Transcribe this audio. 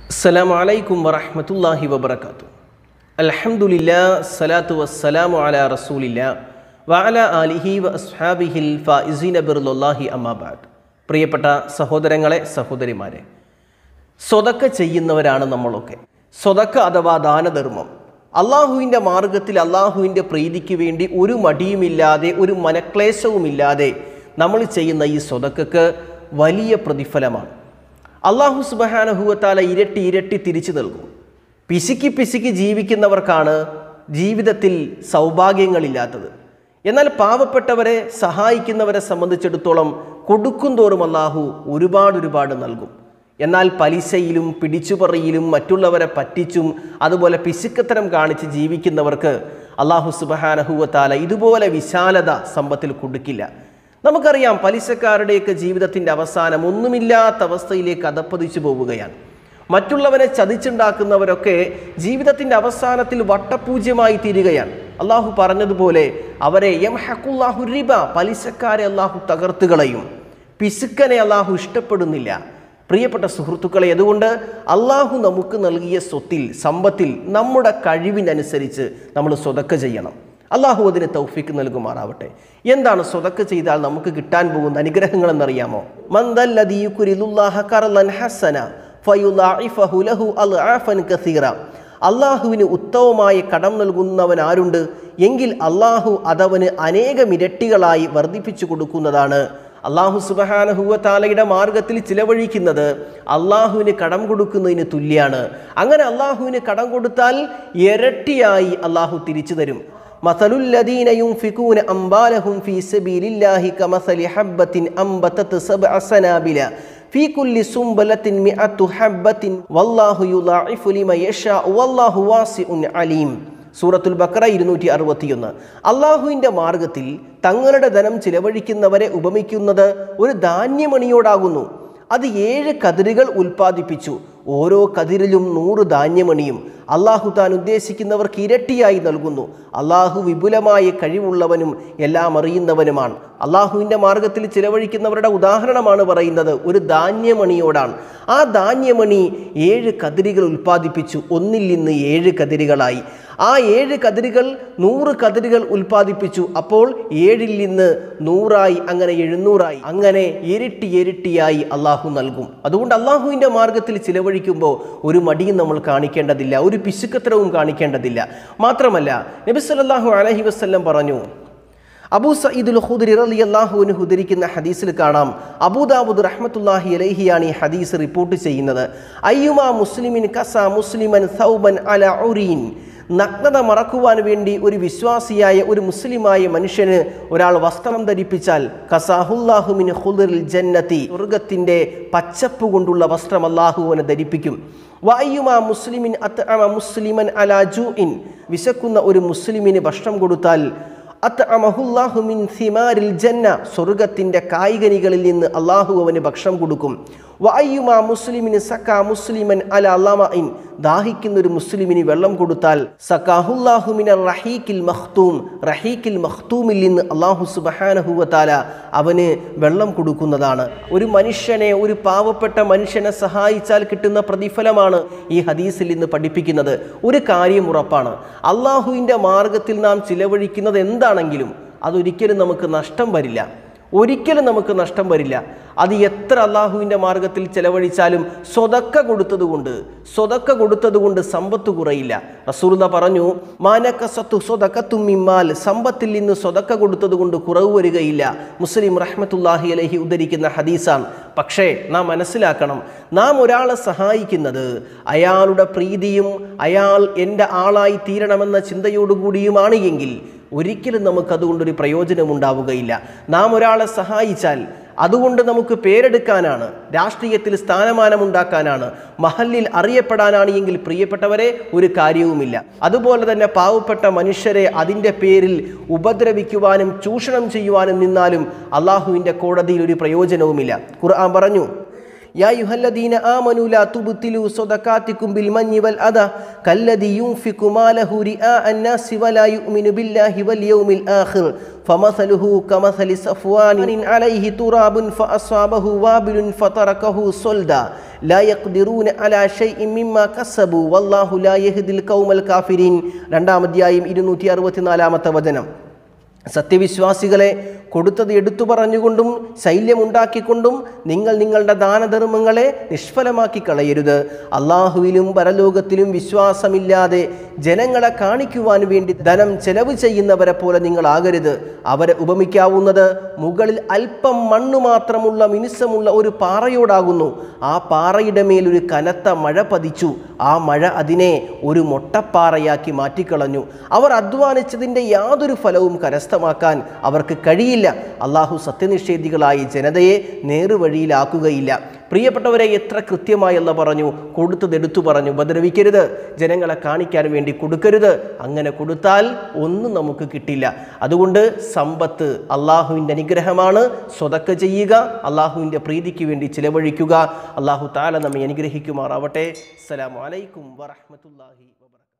അസ്സലാമു അലൈക്കും വറഹ്മത്തുള്ളാഹി വബറകാത്തു അൽഹംദുലില്ലാ സ്വലാത്തു വസ്സലാമു അലാ റസൂലില്ലാ വഅല ആലിഹി വ അസ്ഹാബിഹിൽ ഫായിസീന ബിർലുല്ലാഹി അമ്മാബാദ് പ്രിയപ്പെട്ട സഹോദരങ്ങളെ സഹോദരിമാരെ സ്വതക്ക ചെയ്യുന്നവരാണ് നമ്മളൊക്കെ സ്വതക്ക അഥവാ ദാനധർമ്മം അള്ളാഹുവിൻ്റെ മാർഗത്തിൽ അള്ളാഹുവിൻ്റെ പ്രീതിക്ക് വേണ്ടി ഒരു മടിയുമില്ലാതെ ഒരു മനക്ലേശവുമില്ലാതെ നമ്മൾ ചെയ്യുന്ന ഈ സ്വതക്കക്ക് വലിയ പ്രതിഫലമാണ് അള്ളാഹു സുബഹാനഹുവത്താല ഇരട്ടി ഇരട്ടി തിരിച്ചു നൽകും പിശുക്കി പിശുക്കി ജീവിക്കുന്നവർക്കാണ് ജീവിതത്തിൽ സൗഭാഗ്യങ്ങളില്ലാത്തത് എന്നാൽ പാവപ്പെട്ടവരെ സഹായിക്കുന്നവരെ സംബന്ധിച്ചിടത്തോളം കൊടുക്കും തോറും അള്ളാഹു ഒരുപാട് ഒരുപാട് നൽകും എന്നാൽ പലിശയിലും പിടിച്ചുപറിയിലും മറ്റുള്ളവരെ പറ്റിച്ചും അതുപോലെ പിശുക്കത്തരം കാണിച്ച് ജീവിക്കുന്നവർക്ക് അള്ളാഹു സുബഹാനഹുവത്താല ഇതുപോലെ വിശാലത സമ്പത്തിൽ കൊടുക്കില്ല നമുക്കറിയാം പലിശക്കാരുടെയൊക്കെ ജീവിതത്തിൻ്റെ അവസാനം ഒന്നുമില്ലാത്ത അവസ്ഥയിലേക്ക് അധപ്പതിച്ചു പോവുകയാണ് മറ്റുള്ളവരെ ചതിച്ചുണ്ടാക്കുന്നവരൊക്കെ ജീവിതത്തിൻ്റെ അവസാനത്തിൽ വട്ടപൂജ്യമായി തീരുകയാണ് അള്ളാഹു പറഞ്ഞതുപോലെ അവരെ യം ഹക്കുല്ലാഹു റിബ പലിശക്കാരെ അള്ളാഹു തകർത്തുകളയും പിശുക്കനെ അള്ളാഹു ഇഷ്ടപ്പെടുന്നില്ല പ്രിയപ്പെട്ട സുഹൃത്തുക്കളെ അതുകൊണ്ട് അള്ളാഹു നമുക്ക് നൽകിയ സ്വത്തിൽ സമ്പത്തിൽ നമ്മുടെ കഴിവിനനുസരിച്ച് നമ്മൾ സ്വതക്ക ചെയ്യണം അള്ളാഹു അതിന് തൗഫീക്ക് നൽകുമാറാവട്ടെ എന്താണ് സ്വതക്ക ചെയ്താൽ നമുക്ക് കിട്ടാൻ പോകുന്ന അനുഗ്രഹങ്ങൾ എന്നറിയാമോ അള്ളാഹുവിന് ഉത്തമമായ കടം നൽകുന്നവൻ ആരുണ്ട് എങ്കിൽ അള്ളാഹു അതവന് അനേകം ഇരട്ടികളായി വർദ്ധിപ്പിച്ചു കൊടുക്കുന്നതാണ് അള്ളാഹു സുബഹാനഹുവത്താലയുടെ മാർഗത്തിൽ ചിലവഴിക്കുന്നത് അള്ളാഹുവിന് കടം കൊടുക്കുന്നതിന് തുല്യാണ് അങ്ങനെ അള്ളാഹുവിന് കടം കൊടുത്താൽ ഇരട്ടിയായി അള്ളാഹു തിരിച്ചു തരും مثل الذين ينفقون أموالهم في سبيل الله كمثل حبة أنبتت سبع سنابل في كل سنبلة مئة حبة والله يضاعف لمن يشاء والله واسع عليم സൂറത്തുൽ ബക്ര ഇരുന്നൂറ്റി അറുപത്തിയൊന്ന് അള്ളാഹുവിൻ്റെ മാർഗത്തിൽ തങ്ങളുടെ ധനം ചിലവഴിക്കുന്നവരെ ഉപമിക്കുന്നത് ഒരു ധാന്യമണിയോടാകുന്നു അത് ഏഴ് കതിരുകൾ ഉൽപ്പാദിപ്പിച്ചു ഓരോ കതിരിലും നൂറ് ധാന്യമണിയും അള്ളാഹു താൻ ഉദ്ദേശിക്കുന്നവർക്ക് ഇരട്ടിയായി നൽകുന്നു അള്ളാഹു വിപുലമായ കഴിവുള്ളവനും എല്ലാം അറിയുന്നവനുമാണ് അള്ളാഹുവിൻ്റെ മാർഗത്തിൽ ചിലവഴിക്കുന്നവരുടെ ഉദാഹരണമാണ് പറയുന്നത് ഒരു ധാന്യമണിയോടാണ് ആ ധാന്യമണി ഏഴ് കതിരുകൾ ഉൽപ്പാദിപ്പിച്ചു ഒന്നിൽ നിന്ന് ഏഴ് കതിരുകളായി ആ ഏഴ് കതിരുകൾ നൂറ് കതിരുകൾ ഉൽപ്പാദിപ്പിച്ചു അപ്പോൾ ഏഴിൽ നിന്ന് നൂറായി അങ്ങനെ എഴുന്നൂറായി അങ്ങനെ ഇരട്ടി ഇരട്ടിയായി അള്ളാഹു നൽകും അതുകൊണ്ട് അള്ളാഹുവിൻ്റെ മാർഗത്തിൽ ചിലവഴിക്കുമ്പോൾ ഒരു മടിയും നമ്മൾ കാണിക്കേണ്ടതില്ല ഒരു പിശുക്കത്തരവും കാണിക്കേണ്ടതില്ല മാത്രമല്ല നബി സല്ലല്ലാഹു അലൈഹി വസല്ലം പറഞ്ഞു അബൂ സയ്യിദുൽ ഖുദരി റളിയല്ലാഹുവിന് ഉദ്ധരിക്കുന്ന ഹദീസിൽ കാണാം അബൂദാബുദ് റഹ്മത്തുല്ലാഹി അലൈഹിയാണ് ഈ ഹദീസ് റിപ്പോർട്ട് ചെയ്യുന്നത് അയ്യുമാ മുസ്ലിമിൻ കസ മുസ്ലിമൻ സൗബൻ അല ഉരീൻ നഗ്നത മറക്കുവാൻ വേണ്ടി ഒരു വിശ്വാസിയായ ഒരു മുസ്ലിമായ മനുഷ്യന് ഒരാൾ വസ്ത്രം ധരിപ്പിച്ചാൽ കസാഹുല്ലാഹുമിൻ ഖുദറിൽ ജന്നത്തി സ്വർഗത്തിൻ്റെ പച്ചപ്പ് കൊണ്ടുള്ള വസ്ത്രം അള്ളാഹുവിനെ ധരിപ്പിക്കും വായുമാ മുസ്ലിമിൻ അത്ത് മുസ്ലിമൻ അലാ ജൂ ഇൻ വിശക്കുന്ന ഒരു മുസ്ലിമിന് ഭക്ഷണം കൊടുത്താൽ അത്അമഹുല്ലാഹുമിൻ സിമാരിൽ ജന്ന സ്വർഗത്തിൻ്റെ കായികനികളിൽ നിന്ന് അള്ളാഹു അവന് ഭക്ഷണം കൊടുക്കും വയ്യുമാ മുസ്ലിമിന് സക്കാ മുസ്ലിമൻ അല അല്ലാമഇൻ ദാഹിക്കുന്ന ഒരു മുസ്ലിമിന് വെള്ളം കൊടുത്താൽ സക്കാഹുല്ലാഹുമിന റഹീക്കിൽ മഖ്തൂം റഹീക്കിൽ മഖ്തൂമിൽ നിന്ന് അള്ളാഹു സുബഹാനഹുവത്താല അവന് വെള്ളം കൊടുക്കുന്നതാണ് ഒരു മനുഷ്യനെ ഒരു പാവപ്പെട്ട മനുഷ്യനെ സഹായിച്ചാൽ കിട്ടുന്ന പ്രതിഫലമാണ് ഈ ഹദീസിൽ നിന്ന് പഠിപ്പിക്കുന്നത് ഒരു കാര്യം ഉറപ്പാണ് അള്ളാഹുവിൻ്റെ മാർഗത്തിൽ നാം ചിലവഴിക്കുന്നത് എന്താണെങ്കിലും അതൊരിക്കലും നമുക്ക് നഷ്ടം വരില്ല ഒരിക്കലും നമുക്ക് നഷ്ടം വരില്ല അത് എത്ര അള്ളാഹുവിൻ്റെ മാർഗത്തിൽ ചെലവഴിച്ചാലും സ്വതക്ക കൊടുത്തതുകൊണ്ട് സ്വതക്ക കൊടുത്തതുകൊണ്ട് സമ്പത്ത് കുറയില്ല റസൂർദ പറഞ്ഞു മാനക്ക സത്തു സ്വതക്കത്തുമ്മിമാൽ സമ്പത്തിൽ നിന്ന് സ്വതക്ക കൊടുത്തതുകൊണ്ട് കുറവ് വരികയില്ല മുസ്ലിം റഹ്മത്തുല്ലാഹി അലഹി ഉദ്ധരിക്കുന്ന ഹദീസാണ് പക്ഷേ നാം മനസ്സിലാക്കണം നാം ഒരാളെ സഹായിക്കുന്നത് അയാളുടെ പ്രീതിയും അയാൾ എൻ്റെ ആളായി തീരണമെന്ന ചിന്തയോടുകൂടിയുമാണ് എങ്കിൽ ഒരിക്കലും നമുക്കതുകൊണ്ടൊരു പ്രയോജനമുണ്ടാവുകയില്ല നാം ഒരാളെ സഹായിച്ചാൽ അതുകൊണ്ട് നമുക്ക് പേരെടുക്കാനാണ് രാഷ്ട്രീയത്തിൽ സ്ഥാനമാനമുണ്ടാക്കാനാണ് മഹല്ലിൽ അറിയപ്പെടാനാണ് എങ്കിൽ പ്രിയപ്പെട്ടവരെ ഒരു കാര്യവുമില്ല അതുപോലെ തന്നെ പാവപ്പെട്ട മനുഷ്യരെ അതിൻ്റെ പേരിൽ ഉപദ്രവിക്കുവാനും ചൂഷണം ചെയ്യുവാനും നിന്നാലും അള്ളാഹുവിൻ്റെ കോടതിയിൽ ഒരു പ്രയോജനവുമില്ല ഖുർആൻ പറഞ്ഞു യാ യുഹല്ലദീന ആമനു ലാ തുബ്തിലു സ്വദഖാത്തിക്കും ബിൽ മഞ്ഞി വൽ അദ കല്ലദി യുൻഫിഖു മാലഹു റിആ അന്നാസി വലാ യുഅ്മിനു ബില്ലാഹി വൽ യൗമിൽ ആഖിർ فمثله كمثل صفوان عليه تراب فأصابه وابل فتركه صلدا لا يقدرون على شيء مما كسبوا والله لا يهدي القوم الكافرين രണ്ടാം അധ്യായം ഇരുന്നൂറ്റി അറുപത്തിനാലാമത്തെ വചനം സത്യവിശ്വാസികളെ കൊടുത്തത് എടുത്തു പറഞ്ഞുകൊണ്ടും ശൈല്യമുണ്ടാക്കിക്കൊണ്ടും നിങ്ങൾ നിങ്ങളുടെ ദാനധർമ്മങ്ങളെ നിഷ്ഫലമാക്കി കളയരുത് അള്ളാഹുവിലും പരലോകത്തിലും വിശ്വാസമില്ലാതെ ജനങ്ങളെ കാണിക്കുവാൻ വേണ്ടി ധനം ചെലവ് ചെയ്യുന്നവരെ പോലെ നിങ്ങളാകരുത് അവരെ ഉപമിക്കാവുന്നത് മുകളിൽ അല്പം മണ്ണ് മാത്രമുള്ള മിനുസമുള്ള ഒരു പാറയോടാകുന്നു ആ പാറയുടെ മേൽ ഒരു കനത്ത മഴ പതിച്ചു ആ മഴ അതിനെ ഒരു മൊട്ടപ്പാറയാക്കി മാറ്റിക്കളഞ്ഞു അവർ അധ്വാനിച്ചതിൻ്റെ യാതൊരു ഫലവും കരസ്ഥമാക്കാൻ അവർക്ക് കഴിയില്ല അള്ളാഹു സത്യനിഷേധികളായി ജനതയെ നേറുവഴിയിലാക്കുകയില്ല പ്രിയപ്പെട്ടവരെ എത്ര കൃത്യമായി എന്ന് പറഞ്ഞു കൊടുത്തത് എടുത്തു പറഞ്ഞു ഉപദ്രവിക്കരുത് ജനങ്ങളെ കാണിക്കാൻ വേണ്ടി കൊടുക്കരുത് അങ്ങനെ കൊടുത്താൽ ഒന്നും നമുക്ക് കിട്ടില്ല അതുകൊണ്ട് സമ്പത്ത് അള്ളാഹുവിൻ്റെ അനുഗ്രഹമാണ് സ്വതക്ക ചെയ്യുക അള്ളാഹുവിൻ്റെ പ്രീതിക്ക് വേണ്ടി ചിലവഴിക്കുക അള്ളാഹു താല നമ്മെ അനുഗ്രഹിക്കുമാറാവട്ടെ അസ്സലാമു അലൈക്കും വറഹ്മത്തുള്ളാഹി വബറകാതുഹു